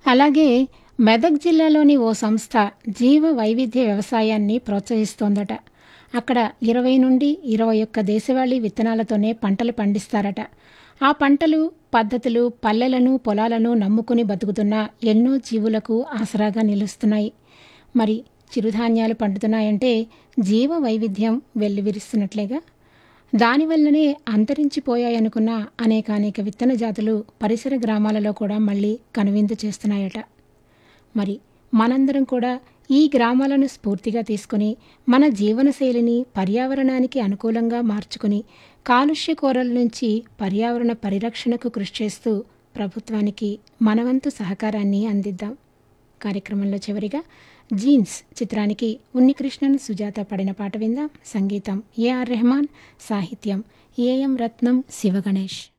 అలాగే మెదక్ జిల్లాలోని ఓ సంస్థ జీవ వైవిధ్య వ్యవసాయాన్ని ప్రోత్సహిస్తోందట అక్కడ ఇరవై నుండి ఇరవై ఒక్క దేశవాళీ విత్తనాలతోనే పంటలు పండిస్తారట ఆ పంటలు పద్ధతులు పల్లెలను పొలాలను నమ్ముకుని బతుకుతున్న ఎన్నో జీవులకు ఆసరాగా నిలుస్తున్నాయి మరి చిరుధాన్యాలు పండుతున్నాయంటే జీవ వైవిధ్యం వెల్లివిరుస్తున్నట్లేగా దానివల్లనే అంతరించిపోయాయనుకున్న అనేకానేక విత్తన జాతులు పరిసర గ్రామాలలో కూడా మళ్ళీ కనువిందు చేస్తున్నాయట మరి మనందరం కూడా ఈ గ్రామాలను స్ఫూర్తిగా తీసుకుని మన జీవనశైలిని పర్యావరణానికి అనుకూలంగా మార్చుకుని కాలుష్య కోరల నుంచి పర్యావరణ పరిరక్షణకు కృషి చేస్తూ ప్రభుత్వానికి మనవంతు సహకారాన్ని అందిద్దాం కార్యక్రమంలో చివరిగా జీన్స్ చిత్రానికి ఉన్నికృష్ణన్ సుజాత పడిన పాట విందాం సంగీతం ఏఆర్ రెహమాన్ సాహిత్యం ఏఎం రత్నం శివగణేష్